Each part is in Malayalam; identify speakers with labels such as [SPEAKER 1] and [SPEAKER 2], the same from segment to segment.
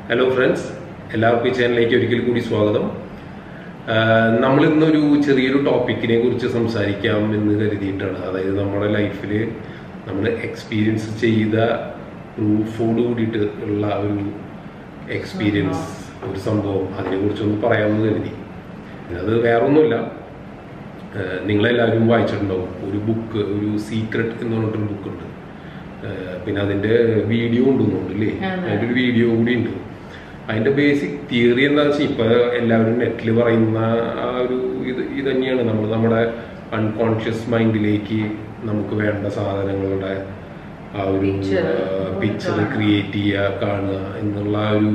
[SPEAKER 1] ഹലോ ഫ്രണ്ട്സ് എല്ലാവർക്കും ഈ ചാനലിലേക്ക് ഒരിക്കൽ കൂടി സ്വാഗതം നമ്മൾ ഇന്നൊരു ചെറിയൊരു ടോപ്പിക്കിനെ കുറിച്ച് സംസാരിക്കാം എന്ന് കരുതിയിട്ടാണ് അതായത് നമ്മുടെ ലൈഫിൽ നമ്മൾ എക്സ്പീരിയൻസ് ചെയ്ത പ്രൂഫോട് കൂടിയിട്ട് ഉള്ള ഒരു എക്സ്പീരിയൻസ് ഒരു സംഭവം അതിനെക്കുറിച്ചൊന്ന് പറയാമെന്ന് കരുതി അത് വേറൊന്നുമില്ല ഏഹ് നിങ്ങളെല്ലാവരും വായിച്ചിട്ടുണ്ടാവും ഒരു ബുക്ക് ഒരു സീക്രട്ട് എന്ന് പറഞ്ഞിട്ടൊരു ബുക്കുണ്ട് പിന്നെ അതിന്റെ വീഡിയോ ഉണ്ടെന്നുണ്ട് അല്ലേ
[SPEAKER 2] അതെ.
[SPEAKER 1] അതിന്റെ ഒരു വീഡിയോ കൂടി ഉണ്ട് അതിന്റെ ബേസിക് തിയറി എന്താണെന്ന് വെച്ചാൽ ഇപ്പൊ എല്ലാവരും നെറ്റിൽ പറയുന്ന ആ ഒരു ഇത് ഇത് തന്നെയാണ് നമ്മൾ നമ്മുടെ അൺകോൺഷ്യസ് മൈൻഡിലേക്ക് നമുക്ക് വേണ്ട സാധനങ്ങളുടെ ആ ഒരു
[SPEAKER 2] Picture.
[SPEAKER 1] പിക്ചർ ക്രിയേറ്റ് ചെയ്യുക കാണുക എന്നുള്ള ആ ഒരു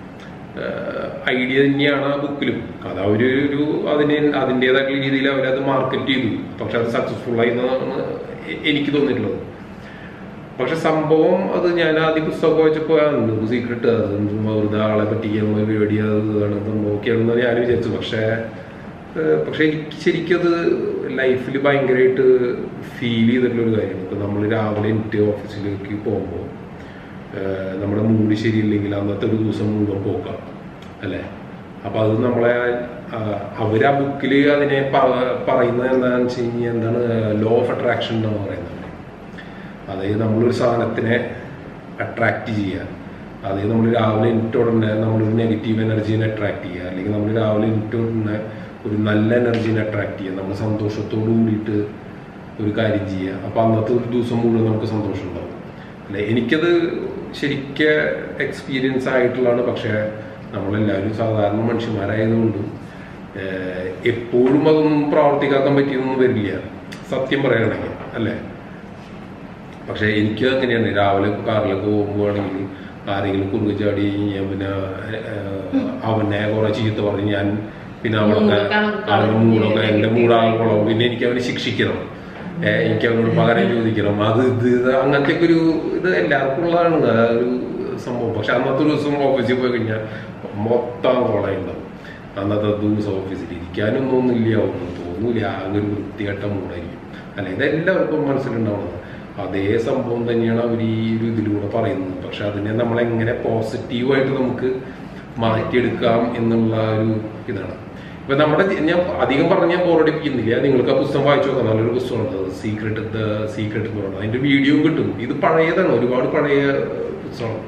[SPEAKER 1] ഐഡിയ തന്നെയാണ് ആ ബുക്കിലും അത് അവര് ഒരു അതിനെ അതിൻ്റെതായിട്ടുള്ള രീതിയിൽ അവരത് മാർക്കറ്റ് ചെയ്തു പക്ഷെ അത് സക്സസ്ഫുൾ ആയി എന്നാണ് എ- എനിക്ക് തോന്നിയിട്ടുള്ളത് പക്ഷെ സംഭവം അത് ഞാൻ ആദ്യം പുസ്തകം വായിച്ചപ്പോൾ സീക്രട്ട് അത് എന്ത് വെറുതെ ആളെ പറ്റിക്കാൻ പരിപാടി അത് ഇതാണ് സംഭവമൊക്കെയാണെന്ന് ഞാൻ വിചാരിച്ചു പക്ഷേ ഏഹ് പക്ഷെ എനിക്ക് ശരിക്കും അത് ലൈഫിൽ ഭയങ്കരമായിട്ട് ഫീൽ ചെയ്തിട്ടുള്ള ഒരു കാര്യമാണ് ഇപ്പം നമ്മൾ രാവിലെ എനിക്ക് ഓഫീസിലേക്ക് പോകുമ്പോൾ ഏഹ് നമ്മുടെ മൂഡ് ശരിയില്ലെങ്കിൽ അന്നത്തെ ഒരു ദിവസം മുഴുവൻ പോക്കാം അല്ലേ അപ്പൊ അത് നമ്മളെ ആ, അവര് ആ ബുക്കിൽ അതിനെ പ- പറയുന്നത് എന്താണെന്ന് വെച്ച് കഴിഞ്ഞാൽ എന്താണ് ലോ ഓഫ് അട്രാക്ഷൻ എന്നാണ് പറയുന്നത് അതായത് നമ്മളൊരു സാധനത്തിനെ അട്രാക്ട് ചെയ്യുക അതായത് നമ്മൾ രാവിലെ എണീറ്റ ഉടനെ നമ്മളൊരു നെഗറ്റീവ് എനർജീനെ അട്രാക്ട് ചെയ്യുക അല്ലെങ്കിൽ നമ്മൾ രാവിലെ എണീറ്റ ഉടനെ ഒരു നല്ല എനർജീനെ അട്രാക്ട് ചെയ്യുക നമ്മൾ സന്തോഷത്തോട് കൂടിയിട്ട് ഒരു കാര്യം ചെയ്യുക അപ്പോൾ അന്നത്തെ ഒരു ദിവസം മുഴുവൻ നമുക്ക് സന്തോഷം ഉണ്ടാവും അല്ലെ എനിക്കത് ശരിക്ക് എക്സ്പീരിയൻസ് ആയിട്ടുള്ളതാണ് പക്ഷേ നമ്മളെല്ലാവരും സാധാരണ മനുഷ്യന്മാരായതുകൊണ്ട് ഏഹ്, എപ്പോഴും അതൊന്നും പ്രവർത്തിക്കാക്കാൻ പറ്റിയൊന്നും വരില്ല സത്യം പറയുകയാണെങ്കിൽ അല്ലേ പക്ഷെ എനിക്ക് അങ്ങനെയാണ് രാവിലെ ഇപ്പൊ കാറിലൊക്കെ പോകുമ്പോഴാണെങ്കിൽ ആരെങ്കിലും കുറുകെ ചാടി ഞാൻ പിന്നെ ഏഹ്, അവനെ കുറെ ചീത്ത പറഞ്ഞ് ഞാൻ പിന്നെ അവിടുത്തെ
[SPEAKER 2] മൂടൊക്കെ അങ്ങ്
[SPEAKER 1] അവരുടെ
[SPEAKER 2] കളഞ്ഞ്
[SPEAKER 1] മൂടൊക്കെ എന്റെ മൂടാകുമ്പോഴോ പിന്നെ എനിക്ക് അവനെ ശിക്ഷിക്കണം ഏഹ്, എനിക്ക് അവനോട് പകരം ചോദിക്കണം അത് ഇത് ഇത് അങ്ങനത്തെ ഒരു ഇത് എല്ലാവർക്കും ഉള്ളതാണ് ആ ഒരു സംഭവം പക്ഷെ അന്നത്തെ ഒരു ദിവസം ഓഫീസിൽ പോയി കഴിഞ്ഞാൽ മൊത്തം കോളയുണ്ടാവും അന്നത്തെ ദിവസം ഓഫീസിൽ ഇരിക്കാനൊന്നും ഒന്നുമില്ല ഒന്നും തോന്നൂല ആകെ ഒരു വൃത്തികെട്ട മൂടായിരിക്കും അല്ല ഇതെല്ലാവർക്കും മനസ്സിലുണ്ടാവുന്നത് അതേ സംഭവം തന്നെയാണ് അവർ ഈ ഒരു ഇതിലൂടെ പറയുന്നത് പക്ഷെ അതിനെ നമ്മൾ എങ്ങനെ പോസിറ്റീവായിട്ട് നമുക്ക് മാറ്റിയെടുക്കാം എന്നുള്ള ഒരു ഇതാണ് ഇപ്പൊ നമ്മുടെ ജി- ഞാൻ അധികം പറഞ്ഞ് ഞാൻ ബോറടിപ്പിക്കുന്നില്ല നിങ്ങൾക്ക് ആ പുസ്തകം വായിച്ചു നോക്കാം നല്ലൊരു പുസ്തകമുണ്ട് സീക്രട്ട് ദ സീക്രട്ട് എന്ന് പറയുന്നത് അതിന്റെ വീഡിയോ കിട്ടും ഇത് പഴയതാണ് ഒരുപാട് പഴയ പുസ്തകമാണ്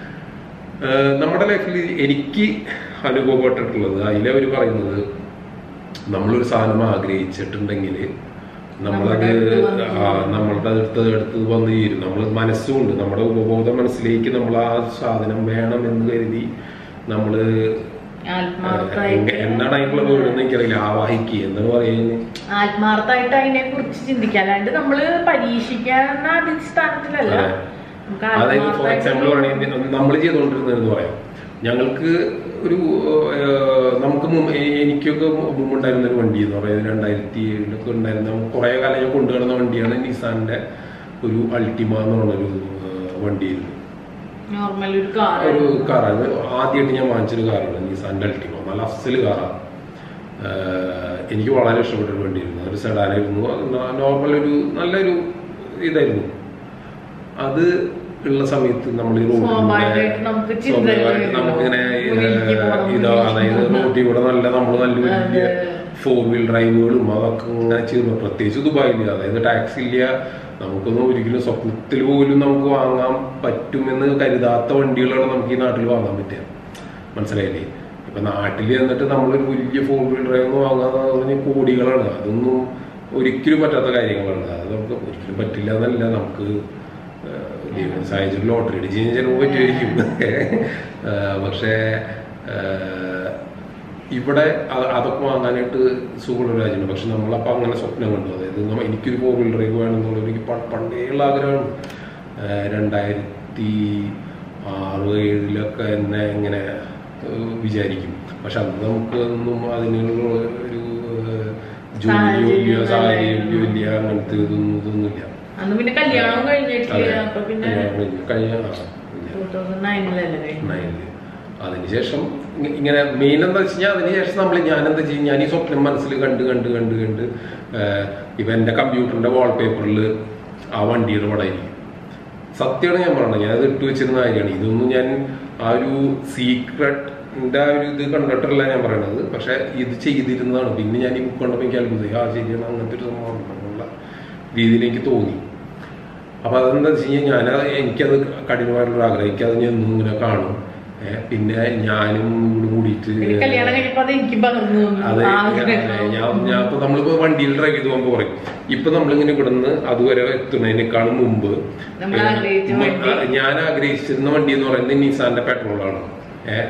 [SPEAKER 1] ഏഹ് നമ്മുടെ ലൈഫിൽ എനിക്ക് അനുഭവപ്പെട്ടിട്ടുള്ളത് അതിലവർ പറയുന്നത് നമ്മളൊരു സാധനം ആഗ്രഹിച്ചിട്ടുണ്ടെങ്കിൽ നമ്മളത്
[SPEAKER 2] നമ്മുടെ അടുത്ത് വന്ന്
[SPEAKER 1] ആ, നമ്മളുടെ അടുത്ത് അടുത്ത് വന്ന് ചേരും നമ്മൾ മനസ്സുകൊണ്ട് നമ്മുടെ ഉപബോധ മനസ്സിലേക്ക് നമ്മൾ ആ സാധനം വേണം എന്ന് കരുതി നമ്മൾ
[SPEAKER 2] ആത്മാർത്ഥമായിട്ട്
[SPEAKER 1] എന്താണ് അതിനുള്ള വേർഡ് എന്ന് എനിക്കറിയില്ല ആവാഹിക്കുക എന്താണ് പറയുന്നത്
[SPEAKER 2] ആത്മാർത്ഥമായിട്ട് അതിനെ കുറിച്ച് ചിന്തിക്കുക അല്ലാണ്ട് നമ്മള് പരീക്ഷിക്കാവുന്ന അടിസ്ഥാനത്തിലല്ല
[SPEAKER 1] അതെ.
[SPEAKER 2] നമുക്ക്
[SPEAKER 1] അതായത് ഫോർ
[SPEAKER 2] ആത്മാർത്ഥമായിട്ട്
[SPEAKER 1] എക്സാമ്പിൾ പറയുന്നത് നമ്മൾ ചെയ്തുകൊണ്ടിരുന്നതെന്ന് പറയാം ഞങ്ങൾക്ക് ഒരു ഏഹ്, നമുക്ക് മുമ്പ് എ- എനിക്കൊക്കെ മുമ്പ് ഉണ്ടായിരുന്ന ഒരു വണ്ടി എന്ന് പറയുന്നത് രണ്ടായിരത്തി ഏഴിലൊക്കെ ഉണ്ടായിരുന്ന കുറേ കാലം ഞാൻ കൊണ്ടുവരുന്ന വണ്ടിയാണ് നിസാന്റെ ഒരു അൾട്ടിമ എന്ന് പറഞ്ഞൊരു ഏഹ്, വണ്ടിയായിരുന്നു
[SPEAKER 2] നോർമൽ ഒരു കാർ
[SPEAKER 1] ഒരു കാറാണ് ആദ്യമായിട്ട് ഞാൻ വാങ്ങിച്ചൊരു കാറാണ് നിസാന്റെ അൾട്ടിമ നല്ല അഫ്സൽ കാറാണ് ഏഹ്, എനിക്ക് വളരെ ഇഷ്ടപ്പെട്ട ഒരു വണ്ടിയായിരുന്നു ഒരു സെഡാനായിരുന്നു അത് നോർമൽ ഒരു നല്ലൊരു ഇതായിരുന്നു അത് ഉള്ള സമയത്ത് നമ്മൾ ഈ റോഡിലൂടെ
[SPEAKER 2] സ്വാഭാവികമായിട്ട് നമുക്ക് ചിന്തകൾ
[SPEAKER 1] സ്വാഭാവികമായിട്ട്
[SPEAKER 2] വരും.
[SPEAKER 1] നമുക്കിങ്ങനെ
[SPEAKER 2] ഒഴുകി പോകണം,
[SPEAKER 1] ഇതാ അതായത്
[SPEAKER 2] ഒഴുകി
[SPEAKER 1] റോഡിൽ കൂടെ നല്ല നമ്മൾ നല്ല വലിയ
[SPEAKER 2] അതെ.
[SPEAKER 1] ഫോർ വീൽ ഡ്രൈവുകളും അതൊക്കെ ഇങ്ങനെ ചെയ്യുന്നു പ്രത്യേകിച്ച് ദുബായിൽ അതായത് ടാക്സി ഇല്ല നമുക്കൊന്നും ഒരിക്കലും സ്വപ്നത്തിൽ പോലും നമുക്ക് വാങ്ങാൻ പറ്റുമെന്ന് കരുതാത്ത വണ്ടികളാണ് നമുക്ക് ഈ നാട്ടിൽ വാങ്ങാൻ പറ്റുക മനസ്സിലായില്ലേ ഇപ്പൊ നാട്ടിൽ എന്നിട്ട് നമ്മളൊരു വലിയ ഫോർ വീൽ ഡ്രൈവ് വാങ്ങാന്ന് പറഞ്ഞാൽ കോടികളാണ് അതൊന്നും ഒരിക്കലും പറ്റാത്ത കാര്യങ്ങളാണ് അത് നമുക്ക് ഒരിക്കലും പറ്റില്ല എന്നല്ല നമുക്ക് ദൈവം സാഹചര്യം ലോട്ടറി അടിച്ച് കഴിഞ്ഞാൽ ചിലപ്പോൾ പറ്റുമായിരിക്കും ഏഹ് പക്ഷേ ഏഹ് ഇവിടെ അ- അതൊക്കെ വാങ്ങാനായിട്ട് സുഖമുള്ള രാജ്യമാണ് പക്ഷെ നമ്മളപ്പോൾ അങ്ങനെ സ്വപ്നം കണ്ടു അതായത് നമ്മ- എനിക്കൊരു ഫോർ വീൽ ഡ്രൈവ് വേണമെന്നുള്ളത് എനിക്ക് പ- പണ്ടേയുള്ള ആഗ്രഹമാണ് ഏഹ് രണ്ടായിരത്തി ആറ് ഏഴിലൊക്കെ എന്നെ ഇങ്ങനെ ഏഹ് വിചാരിക്കും പക്ഷെ അന്ന് നമുക്ക് ഒന്നും അതിനുള്ള ഒരു ഏഹ് ജോലിയോ ഇല്ല സാഹചര്യമോ ഇല്ല അങ്ങനത്തെ ഇതൊന്നും ഇതൊന്നുമില്ല
[SPEAKER 2] അന്ന് പിന്നെ കല്യാണം കഴിഞ്ഞിട്ടില്ല
[SPEAKER 1] അതെ.
[SPEAKER 2] അപ്പൊ പിന്നെ
[SPEAKER 1] കല്യാണം കഴിഞ്ഞു. കഴിഞ്ഞ ആ, ഇല്ല.
[SPEAKER 2] ടൂ തൗസൻഡ് നയനിലല്ലേ കഴിഞ്ഞത്
[SPEAKER 1] നയനില് അതിനുശേഷം ഇ- ഇങ്ങനെ മെയിൻ എന്താ വെച്ച് കഴിഞ്ഞാൽ അതിനുശേഷം നമ്മൾ ഞാൻ എന്താ ചെയ്യും ഞാൻ ഈ സ്വപ്നം മനസ്സിൽ കണ്ട് കണ്ട് കണ്ട് കണ്ട് ഏഹ്, ഇപ്പൊ എന്റെ കമ്പ്യൂട്ടറിന്റെ വാൾപേപ്പറിൽ ആ വണ്ടിയുടെ പടമായിരിക്കും സത്യമാണ് ഞാൻ പറഞ്ഞത് ഞാൻ അത് ഇട്ട് വെച്ചിരുന്ന കാര്യമാണ് ഇതൊന്നും ഞാൻ ആ ഒരു സീക്രട്ടിന്റെ ആ ഒരു ഇത് കണ്ടിട്ടല്ല ഞാൻ പറയണത് പക്ഷെ ഇത് ചെയ്തിരുന്നതാണ് പിന്നെ ഞാൻ ഈ ബുക്ക് കണ്ടപ്പോൾ എനിക്ക് അത്ഭുതം ആ ശരിയാണ് അങ്ങനത്തെ ഒരു സംഭവം ഉണ്ടെന്നുള്ള രീതിയിൽ എനിക്ക് തോന്നി അപ്പൊ അതെന്താ വെച്ച് കഴിഞ്ഞാൽ ഞാൻ എനിക്കത് കഠിനമായിട്ടുള്ള ആഗ്രഹം എനിക്കത് ഞാൻ എന്നും ഇങ്ങനെ കാണും ഏ, പിന്നെ ഞാനും ഇവിടെ കൂടിയിട്ട്
[SPEAKER 2] പിന്നെ കല്യാണം കഴിഞ്ഞപ്പോ അത് എനിക്ക് പകർന്നു തന്നു.
[SPEAKER 1] അതെ
[SPEAKER 2] ആഗ്രഹം.
[SPEAKER 1] ഞാൻ ഞാൻ ഇപ്പൊ നമ്മളിപ്പോ വണ്ടിയിൽ ഡ്രൈവ് ചെയ്ത് പോകുമ്പോൾ പറയും ഇപ്പൊ നമ്മളിങ്ങനെ ഇവിടുന്ന് അതുവരെ എത്തുന്നതിനേക്കാളും മുമ്പ്
[SPEAKER 2] നമ്മൾ
[SPEAKER 1] ഏ,
[SPEAKER 2] ആഗ്രഹിച്ച
[SPEAKER 1] മ-
[SPEAKER 2] വണ്ടി.
[SPEAKER 1] ആ, ഞാൻ ആഗ്രഹിച്ചിരുന്ന വണ്ടി എന്ന് പറയുന്നത് നിസാന്റെ പെട്രോളാണ് ഏഹ്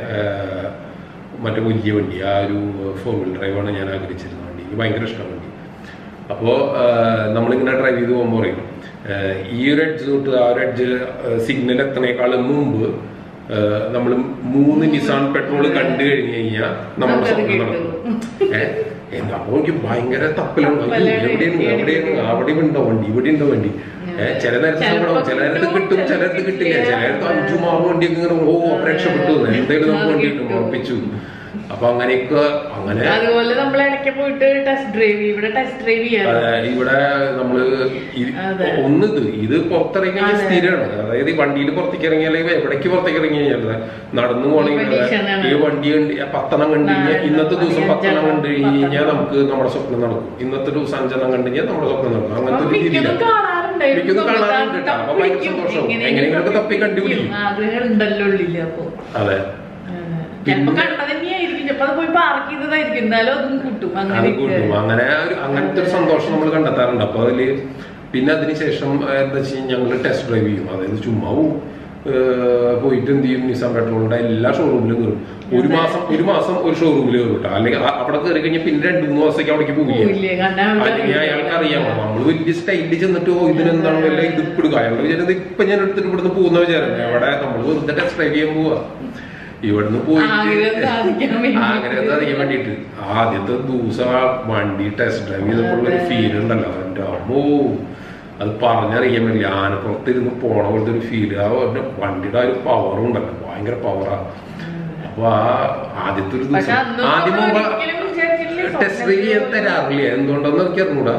[SPEAKER 1] മറ്റേ വലിയ വണ്ടി ആ ഒരു ഫോർ വീൽ ഡ്രൈവാണ് ഞാൻ ആഗ്രഹിച്ചിരുന്ന വണ്ടി എനിക്ക് ഭയങ്കര ഇഷ്ടമാണ് വണ്ടി അപ്പോൾ നമ്മളിങ്ങനെ ഡ്രൈവ് ചെയ്ത് പോകുമ്പോൾ പറയും ആ, ഈ ഒരു എഡ്ജ് തൊട്ട് ആ ഒരു എഡ്ജ് സിഗ്നൽ എത്തണേക്കാളും മുമ്പ് നമ്മൾ മൂന്ന് നിസാൻ പെട്രോൾ കണ്ടു കഴിഞ്ഞു കഴിഞ്ഞാൽ നമ്മുടെ
[SPEAKER 2] നമുക്കത്
[SPEAKER 1] സ്വപ്നം
[SPEAKER 2] കിട്ടും.
[SPEAKER 1] നടക്കും ഏഹ് എന്താ അപ്പൊ എനിക്ക് ഭയങ്കര തപ്പലാണ് അയ്യോ,
[SPEAKER 2] തപ്പലാണ്.
[SPEAKER 1] എവിടെയാണ് എവിടെയാണ് അവിടെ ഉണ്ടോ വണ്ടി ഇവിടെ ഉണ്ടോ വണ്ടി ഏഹ് ചില നേരത്ത്
[SPEAKER 2] ചിലപ്പോ
[SPEAKER 1] സങ്കടം ചില നേരത്ത്
[SPEAKER 2] കിട്ടും,
[SPEAKER 1] കിട്ടും ചില നേരത്ത്
[SPEAKER 2] ചിലപ്പോ
[SPEAKER 1] കിട്ടില്ല ചില നേരത്ത്
[SPEAKER 2] കിട്ടില്ല.
[SPEAKER 1] അഞ്ചും ആറും വണ്ടിയൊക്കെ ഇങ്ങനെ ഓ രക്ഷപ്പെട്ടു എന്തായാലും നമുക്ക്
[SPEAKER 2] അത്
[SPEAKER 1] വണ്ടി കിട്ടും
[SPEAKER 2] കിട്ടും.
[SPEAKER 1] ഉറപ്പിച്ചു അപ്പൊ അങ്ങനെയൊക്കെ അങ്ങനെ
[SPEAKER 2] അതുപോലെ നമ്മൾ ഇടയ്ക്ക് പോയിട്ട് ടെസ്റ്റ് ഡ്രൈവ് ഇവിടെ ടെസ്റ്റ് ഡ്രൈവ് ചെയ്യാറ്
[SPEAKER 1] അതെ, ഇവിടെ നമ്മള് ഈ-
[SPEAKER 2] അതെ.
[SPEAKER 1] ഒന്നിത് ഇത് പുറത്തിറങ്ങി കഴിഞ്ഞാൽ
[SPEAKER 2] അതെ.
[SPEAKER 1] സ്ഥിരമാണ് അതായത് ഈ വണ്ടിയിൽ പുറത്തേക്ക് ഇറങ്ങിയാൽ എവിടേക്ക് പുറത്തേക്ക് ഇറങ്ങി കഴിഞ്ഞാൽ നടന്നു പോകണമെങ്കിൽ
[SPEAKER 2] പ്രതീക്ഷയാണ്.
[SPEAKER 1] ഈ വണ്ടി കണ്ട് പത്തെണ്ണം കണ്ടു കഴിഞ്ഞാൽ
[SPEAKER 2] നാലെണ്ണം,
[SPEAKER 1] ഇന്നത്തെ ദിവസം പത്തെണ്ണം കണ്ടു കഴിഞ്ഞാൽ
[SPEAKER 2] പത്തെണ്ണം.
[SPEAKER 1] നമുക്ക് നമ്മുടെ സ്വപ്നം നടക്കും ഇന്നത്തെ ദിവസം അഞ്ചെണ്ണം കണ്ടു കഴിഞ്ഞാൽ നമ്മുടെ സ്വപ്നം നടക്കും അങ്ങനത്തെ ഒരു
[SPEAKER 2] മിക്കതും
[SPEAKER 1] രീതിയിലാണ്
[SPEAKER 2] കാണാറുണ്ട്
[SPEAKER 1] മിക്കതും കാണാറുണ്ട് കേട്ടോ. അപ്പൊ ഭയങ്കര
[SPEAKER 2] തപ്പിപ്പിടിക്കും.
[SPEAKER 1] സന്തോഷവും.
[SPEAKER 2] എങ്ങനെയെങ്കിലും
[SPEAKER 1] എങ്ങനെയെങ്കിലുമൊക്കെ തപ്പി കണ്ടുപിടിക്കും.
[SPEAKER 2] ആഗ്രഹം ഉണ്ടല്ലോ ഉള്ളില് അപ്പൊ
[SPEAKER 1] അതെ
[SPEAKER 2] ചിലപ്പോ കണ്ടത് തന്നെയായിരിക്കും ചിലപ്പോ അത് പോയി പാർക്ക് ചെയ്തതായിരിക്കും എന്നാലും അതും കൂട്ടും
[SPEAKER 1] അത്
[SPEAKER 2] അങ്ങനെ
[SPEAKER 1] കൂട്ടും അങ്ങനെ ഒരു അങ്ങനത്തെ ഒരു സന്തോഷം നമ്മൾ കണ്ടെത്താറുണ്ട് അപ്പൊ അതില് പിന്നെ അതിനുശേഷം ഏഹ്, എന്താ വെച്ച് കഴിഞ്ഞാൽ ഞങ്ങൾ ടെസ്റ്റ് ഡ്രൈവ് ചെയ്യും അതായത് ചുമ്മാ പോവും. ഏഹ്, പോയിട്ട് എന്ത് ചെയ്യും നിസാൻ പെട്രോളിന്റെ എല്ലാ ഷോറൂമിലും കയറും ഒരു മാസം ഒരു മാസം ഒരു ഷോറൂമിൽ കയറും കേട്ടോ അല്ലെങ്കിൽ ആ- അവിടെ കയറി കഴിഞ്ഞാൽ പിന്നെ രണ്ട് മൂന്ന് ദിവസത്തേക്ക് അവിടേക്ക് പോവില്ല
[SPEAKER 2] പോയില്ലേ കണ്ടാ
[SPEAKER 1] അല്ലെങ്കിൽ അയാൾക്ക് അറിയാം നമ്മൾ വലിയ സ്റ്റൈലിൽ ചെന്നിട്ട് ഓ ഇതിനെന്താണ് വല്ല ഇത് ഇപ്പിടുക അയാളുടെ വിചാരം ഇപ്പൊ ഞാൻ എടുത്തിട്ട് ഇവിടുന്ന് പോകുന്ന വിചാരം എവിടെ നമ്മൾ വെറുതെ ടെസ്റ്റ് ഡ്രൈവ് ചെയ്യാൻ പോവാ ഇവിടുന്ന്
[SPEAKER 2] ആഗ്രഹം സാധിക്കാൻ വേണ്ടി.
[SPEAKER 1] ആഗ്രഹം സാധിക്കാൻ വേണ്ടിട്ട് ആദ്യത്തെ ദിവസം ആ വണ്ടി ടെസ്റ്റ് ഡ്രൈവ് ചെയ്തപ്പോൾ ഒരു ഫീൽ ഉണ്ടല്ലോ എന്റെ അമ്മോ അത് പറഞ്ഞറിയാൻ പറ്റില്ല ആനപ്പുറത്തിരുന്ന് പോണ പോലത്തെ ഒരു ഫീൽ ആ ഒരു വണ്ടിയുടെ ആ ഒരു പവറും ഉണ്ടല്ലോ ഭയങ്കര പവറാ അപ്പൊ ആ ആദ്യത്തെ ഒരു
[SPEAKER 2] പക്ഷെ
[SPEAKER 1] ദിവസം
[SPEAKER 2] അന്നൊന്നും
[SPEAKER 1] ആദ്യം പോകുമ്പോ
[SPEAKER 2] ഒരിക്കലും വിചാരിച്ചിട്ടില്ല
[SPEAKER 1] ടെസ്റ്റ് ഡ്രൈവ് ചെയ്യാൻ തരാറില്ല എന്തുകൊണ്ടെന്ന് എനിക്ക് അറിഞ്ഞൂടാ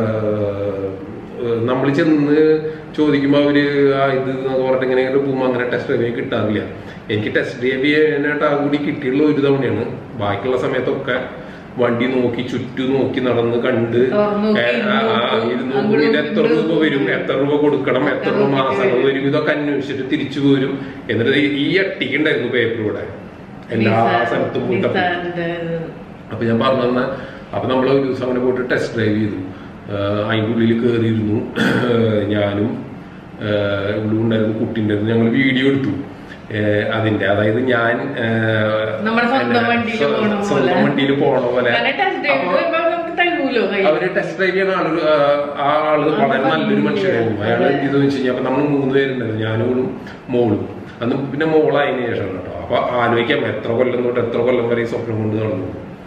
[SPEAKER 1] നമ്മൾ ചെന്ന് ചോദിക്കുമ്പോൾ അവര് ആ ഇത് എന്നൊക്കെ പറഞ്ഞിട്ട് ഇങ്ങനെ പോകുമ്പോൾ അങ്ങനെ ടെസ്റ്റ് ഡ്രൈവ് കിട്ടാറില്ല എനിക്ക് ടെസ്റ്റ് ഡ്രൈവ് ചെയ്യാനായിട്ട് ആ കൂടി കിട്ടിയുള്ള ഒരു തവണയാണ് ബാക്കിയുള്ള സമയത്തൊക്കെ വണ്ടി നോക്കി ചുറ്റും നോക്കി നടന്ന് കണ്ട്
[SPEAKER 2] തുറന്ന് നോക്കി,
[SPEAKER 1] ഏ, ആ, ആ,
[SPEAKER 2] ഇരുന്ന്
[SPEAKER 1] ഇത്
[SPEAKER 2] നോക്കും,
[SPEAKER 1] നോക്കും ഇത് എത്ര
[SPEAKER 2] അങ്ങോട്ടും
[SPEAKER 1] രൂപ വരും എത്ര രൂപ കൊടുക്കണം എത്ര രൂപ മാസങ്ങൾ വരും ഇതൊക്കെ അന്വേഷിച്ചിട്ട് തിരിച്ചു പോരും എന്നിട്ട് ഈ- ഈ അട്ടിക്കുണ്ടായിരുന്നു പേപ്പർ ഇവിടെ എല്ലാ
[SPEAKER 2] നിസാൻ-
[SPEAKER 1] സ്ഥലത്തും പോയി തപ്പി.
[SPEAKER 2] നിസാന്റെ ഇത്.
[SPEAKER 1] അപ്പൊ ഞാൻ പറഞ്ഞു തന്നെ അപ്പൊ നമ്മൾ ഒരു ദിവസം അങ്ങനെ പോയിട്ട് ടെസ്റ്റ് ഡ്രൈവ് ചെയ്തു ആഹ് അതിന്റെ ഉള്ളിൽ കയറിയിരുന്നു ഞാനും ആഹ് ഉള്ളിലുണ്ടായിരുന്നു കുട്ടിണ്ടായിരുന്നു ഞങ്ങൾ വീഡിയോ എടുത്തു ആഹ് അതിന്റെ അതായത് ഞാൻ ആഹ്
[SPEAKER 2] നമ്മുടെ സ്വന്തം
[SPEAKER 1] എന്നെ
[SPEAKER 2] വണ്ടിയിൽ
[SPEAKER 1] സ്വ-
[SPEAKER 2] പോണ പോലെ.
[SPEAKER 1] സ്വന്തം വണ്ടിയിൽ പോണ പോലെ
[SPEAKER 2] കാരണം ടെസ്റ്റ് ഡ്രൈവ്
[SPEAKER 1] അപ്പൊ
[SPEAKER 2] ചെയ്യുമ്പോ നമുക്ക് തരൂലോ കയ്യിൽ.
[SPEAKER 1] അവര് ടെസ്റ്റ് ഡ്രൈവ് ചെയ്യുന്ന ആളൊരു ആ ആള് വളരെ നല്ലൊരു മനുഷ്യരായിരുന്നു അയാൾ എന്ത് ചെയ്തെന്ന് വെച്ച് കഴിഞ്ഞാൽ അപ്പൊ നമ്മൾ മൂന്ന് പേരുണ്ടായിരുന്നു ഞാനും മോളും അന്ന് പിന്നെ മോളായതിനു ശേഷം കേട്ടോ അപ്പൊ ആലോചിക്കാം എത്ര കൊല്ലം തൊട്ട് എത്ര കൊല്ലം വരെ ഈ സ്വപ്നം കൊണ്ട് നടന്നു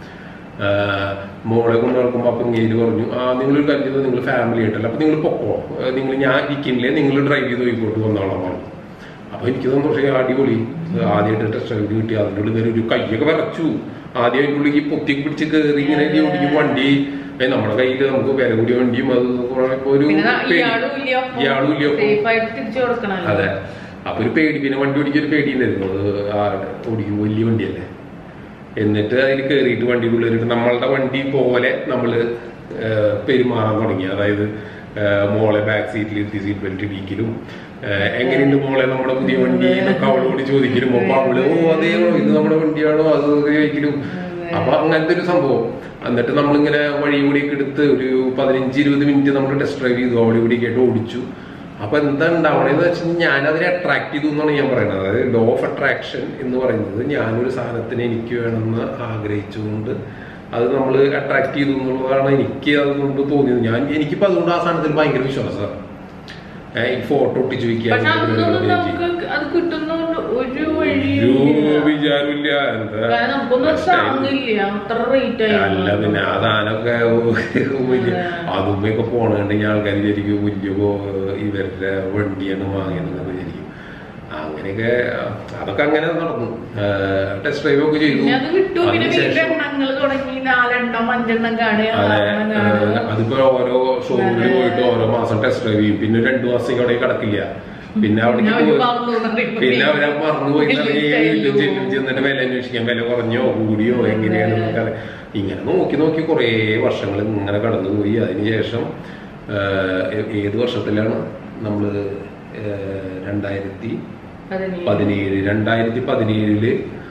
[SPEAKER 1] ആഹ് മോളെ കൊണ്ട് നടക്കുമ്പോൾ അപ്പം ഇങ്ങേര് പറഞ്ഞു ആ നിങ്ങളൊരു കാര്യം ചെയ്തത് നിങ്ങൾ ഫാമിലി ആയിട്ടല്ല അപ്പൊ നിങ്ങൾ പൊക്കോ നിങ്ങൾ ഞാൻ ഇരിക്കില്ലേ നിങ്ങൾ ഡ്രൈവ് ചെയ്ത് പോയിക്കോട്ട് വന്നോളാം പറഞ്ഞു അപ്പൊ എനിക്ക് സന്തോഷം അടിപൊളി ആദ്യമായിട്ട് ടെസ്റ്റ് ഡ്രൈവ് കിട്ടി അതിൻ്റെ ഉള്ളിൽ കയറി ഒരു കൈയൊക്കെ വിറച്ചു ആദ്യം അതിൻ്റെ ഉള്ളിൽ ഈ പൊത്തി പിടിച്ച് കയറി ഇങ്ങനെ ഓടിക്കും വണ്ടി ഏ, നമ്മുടെ കയ്യിൽ നമുക്ക് വില കൂടിയ വണ്ടിയും അത് ഇപ്പൊ ഒരു
[SPEAKER 2] പിന്നെ ന-
[SPEAKER 1] പേടി.
[SPEAKER 2] ഇയാളും ഇല്ല ഒപ്പം.
[SPEAKER 1] ഇയാളും ഇല്ല ഒപ്പം.
[SPEAKER 2] Safe ആയിട്ട് തിരിച്ചു കൊടുക്കണല്ലോ.
[SPEAKER 1] അതെ അപ്പൊ ഒരു പേടി പിന്നെ വണ്ടി ഓടിക്കാൻ ഒരു പേടി ഉണ്ടായിരുന്നു അത് ആ ഓടിക്കും വലിയ വണ്ടിയല്ലേ എന്നിട്ട് അതിൽ കയറിയിട്ട് വണ്ടിയുടെ ഉള്ളിലിട്ട് നമ്മളുടെ വണ്ടി പോലെ നമ്മള് ആ, പെരുമാറാൻ തുടങ്ങി അതായത് ആ, മോളെ ബാക്ക് സീറ്റിൽ ഇരുത്തി സീറ്റ് ബെൽറ്റ് ഇടിക്കലും ആ, എങ്ങനെയുണ്ട് മോളെ നമ്മുടെ പുതിയ വണ്ടി എന്നൊക്കെ അവളോട് ചോദിക്കലും അപ്പൊ അവള് ഓ അതേയോ ഇത് നമ്മുടെ വണ്ടിയാണോ അത് ചോദിക്കലും അപ്പൊ അങ്ങനത്തെ ഒരു സംഭവം എന്നിട്ട് നമ്മളിങ്ങനെ വഴി കൂടിയൊക്കെ എടുത്ത് ഒരു പതിനഞ്ച് ഇരുപത് മിനിറ്റ് നമ്മൾ ടെസ്റ്റ് ഡ്രൈവ് ചെയ്തു അവിടെ കൂടിയൊക്കെ ആയിട്ട് ഓടിച്ചു അപ്പൊ എന്താ ഉണ്ടാവണേന്ന് വെച്ചാൽ ഞാൻ അതിനെ അട്രാക്ട് ചെയ്തു എന്നാണ് ഞാൻ പറയുന്നത് അതായത് ലോ ഓഫ് അട്രാക്ഷൻ എന്ന് പറയുന്നത് ഞാനൊരു സാധനത്തിന് എനിക്ക് വേണമെന്ന് ആഗ്രഹിച്ചുകൊണ്ട് അത് നമ്മൾ അട്രാക്ട് ചെയ്തു എന്നുള്ളതാണ് എനിക്ക് അതുകൊണ്ട് തോന്നിയത് ഞാൻ എനിക്കിപ്പോ അതുകൊണ്ട് ആ സാധനത്തിൽ ഭയങ്കര വിശ്വാസമാണ് ഏഹ് ഈ ഫോട്ടോ ഒട്ടിച്ചു
[SPEAKER 2] പക്ഷെ
[SPEAKER 1] വെക്കാൻ
[SPEAKER 2] അന്നൊന്നും നമുക്ക് അത് കിട്ടുന്നോണ്ട് ഒരു വഴി
[SPEAKER 1] ഒരു വിചാരമില്ല എന്താ
[SPEAKER 2] കാരണം നമുക്കൊന്നും അത്
[SPEAKER 1] style.
[SPEAKER 2] താങ്ങില്ല അത്ര റേറ്റ്
[SPEAKER 1] അല്ല പിന്നെ ആ സാധനമൊക്കെ വലിയ അതുമ്മയൊക്കെ പോണുണ്ടെങ്കിൽ ആൾക്കാർ വിചാരിക്കും വലിയ കോ- ഇവരുടെ വണ്ടിയാണ് വാങ്ങിയതെന്നൊക്കെ വിചാരിക്കും അങ്ങനെയൊക്കെ അതൊക്കെ അങ്ങനെ നടന്നു ടെസ്റ്റ് ഡ്രൈവ് ഒക്കെ ചെയ്തു
[SPEAKER 2] പിന്നെ അത് വിട്ടു പിന്നെ
[SPEAKER 1] അതിനുശേഷം
[SPEAKER 2] വീണ്ടെണ്ണങ്ങൾ തുടങ്ങി നാലെണ്ണം അഞ്ചെണ്ണം കാണുക
[SPEAKER 1] അതെ
[SPEAKER 2] ആറെണ്ണം കാണുക
[SPEAKER 1] ഏഹ് അതിപ്പോ ഓരോ ഷോറൂമിൽ പോയിട്ട് ഓരോ മാസം ടെസ്റ്റ് ഡ്രൈവ് ചെയ്യും പിന്നെ രണ്ടു മാസം അവിടെ കിടക്കില്ല പിന്നെ അവിടേക്ക്
[SPEAKER 2] അവര്
[SPEAKER 1] പോയി
[SPEAKER 2] പറഞ്ഞു എന്ന് പറയുമ്പോ
[SPEAKER 1] പിന്നെ അവരെ മറന്നു പോയിട്ട്
[SPEAKER 2] വലിയ
[SPEAKER 1] വീട്ടിൽ
[SPEAKER 2] സ്റ്റൈലും.
[SPEAKER 1] ചെല്ലും ചെന്നിട്ട് വില അന്വേഷിക്കാൻ വില കുറഞ്ഞോ കൂടിയോ എങ്ങനെയാണ് എന്നൊക്കെ അറിയാം. ഇങ്ങനെ നോക്കി നോക്കി കുറേ വർഷങ്ങൾ ഇങ്ങനെ കടന്നുപോയി അതിനുശേഷം ആഹ്, ഏത് വർഷത്തിലാണ് നമ്മൾ രണ്ടായിരത്തി
[SPEAKER 2] പതിനേഴ്.
[SPEAKER 1] പതിനേഴ് രണ്ടായിരത്തി പതിനേഴില്